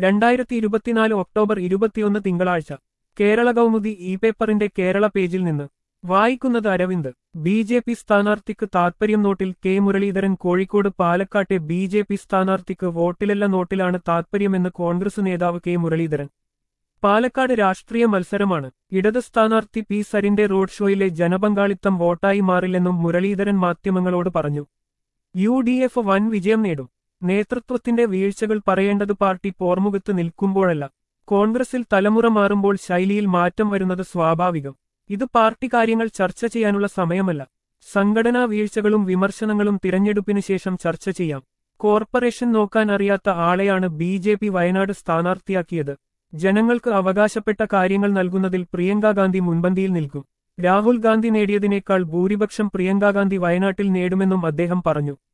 രണ്ടായിരത്തി ഇരുപത്തിനാല് ഒക്ടോബർ ഇരുപത്തിയൊന്ന് തിങ്കളാഴ്ച കേരള കൗമുദി ഇ പേപ്പറിന്റെ കേരള പേജിൽ നിന്ന് വായിക്കുന്നത് അരവിന്ദ് ബി ജെ പി സ്ഥാനാർത്ഥിക്ക് താത്പര്യം നോട്ടിൽ കെ മുരളീധരൻ കോഴിക്കോട് പാലക്കാട്ടെ ബി ജെ പി സ്ഥാനാർത്ഥിക്ക് വോട്ടിലല്ല നോട്ടിലാണ് താത്പര്യമെന്ന് കോൺഗ്രസ് നേതാവ് കെ മുരളീധരൻ പാലക്കാട് രാഷ്ട്രീയ മത്സരമാണ് ഇടത് സ്ഥാനാർത്ഥി പി സരിന്റെ റോഡ് ഷോയിലെ ജനപങ്കാളിത്തം വോട്ടായി മാറില്ലെന്നും മുരളീധരൻ മാധ്യമങ്ങളോട് പറഞ്ഞു യു ഡി എഫ് വൻ വിജയം നേടും നേതൃത്വത്തിന്റെ വീഴ്ചകൾ പറയേണ്ടത് പാർട്ടി പോർമുഖത്ത് നിൽക്കുമ്പോഴല്ല കോൺഗ്രസിൽ തലമുറ മാറുമ്പോൾ ശൈലിയിൽ മാറ്റം വരുന്നത് സ്വാഭാവികം ഇത് പാർട്ടി കാര്യങ്ങൾ ചർച്ച ചെയ്യാനുള്ള സമയമല്ല സംഘടനാ വീഴ്ചകളും വിമർശനങ്ങളും തിരഞ്ഞെടുപ്പിന് ശേഷം ചർച്ച ചെയ്യാം കോർപ്പറേഷൻ നോക്കാൻ അറിയാത്ത ആളെയാണ് ബി ജെ പി വയനാട് സ്ഥാനാർത്ഥിയാക്കിയത് ജനങ്ങൾക്ക് അവകാശപ്പെട്ട കാര്യങ്ങൾ നൽകുന്നതിൽ പ്രിയങ്ക ഗാന്ധി മുൻപന്തിയിൽ നിൽക്കും രാഹുൽ ഗാന്ധി നേടിയതിനേക്കാൾ ഭൂരിപക്ഷം പ്രിയങ്ക ഗാന്ധി വയനാട്ടിൽ നേടുമെന്നും അദ്ദേഹം പറഞ്ഞു